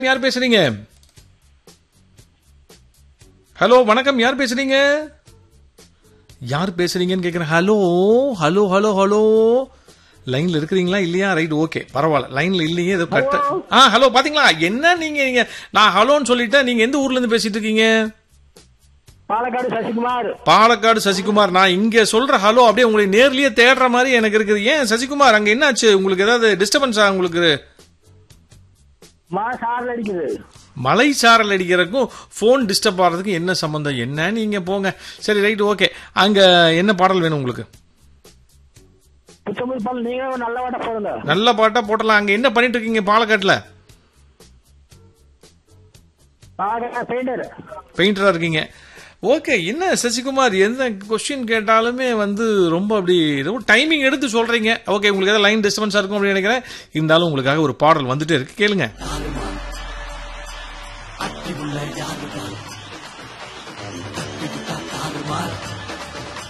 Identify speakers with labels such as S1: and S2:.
S1: யார் பேசுறீங்க ஹலோ வணக்கம் யார் பேசுறீங்க யார் பேசுறீங்கன்னு கேக்குறேன் ஹலோ ஹலோ ஹலோ ஹலோ லைன்ல இருக்கிறீங்களா இல்லையா ரைட் ஓகே பரவாயில்ல லைன்ல இல்லையே ஏதோ கரெக்டா ஆ ஹலோ பாத்தீங்களா என்ன நீங்க நீங்க நான் ஹலோன்னு சொல்லிட்டேன் நீங்க எந்த ஊர்ல இருந்து பேசிட்டு இருக்கீங்க
S2: பாலக்காடு சசிகுமார்
S1: பாலக்காடு சசிகுமார் நான் இங்க சொல்ற ஹலோ அப்படியே உங்களை நேர்லயே தேடுற மாதிரி எனக்கு இருக்குது ஏன் சசிகுமார் அங்க என்னாச்சு உங்களுக்கு ஏதாவது டிஸ்டர்பன்ஸா உங்களுக்கு
S2: மழை சாரல் அடிக்குது
S1: மலை சாரல் அடிக்கிறதுக்கும் ஃபோன் டிஸ்டர்ப் ஆகிறதுக்கும் என்ன சம்பந்தம் என்ன நீங்க போங்க சரி ரைட் ஓகே அங்க என்ன பாடல் வேணும் உங்களுக்கு
S2: புத்தமிழ் பால் நீங்களும் நல்ல வாட்ட போடுங்க
S1: நல்ல பாட்டா போட்டலாம் அங்க என்ன பண்ணிட்டு இருக்கீங்க பாலக்காட்டுல
S2: பாலக்காடு பெயிண்டர்
S1: பெயிண்டரா இருக்கீங்க ஓகே என்ன சசிகுமார் எந்த கொஸ்டின் கேட்டாலுமே வந்து ரொம்ப அப்படி டைமிங் எடுத்து சொல்றீங்க ஓகே உங்களுக்கு ஏதாவது லைன் டிஸ்டர்பன்ஸா இருக்கும் அப்படின்னு நினைக்கிறேன் இருந்தாலும் உங்களுக்காக ஒரு பாடல் வந்துட்டே இருக்கு கேளுங்க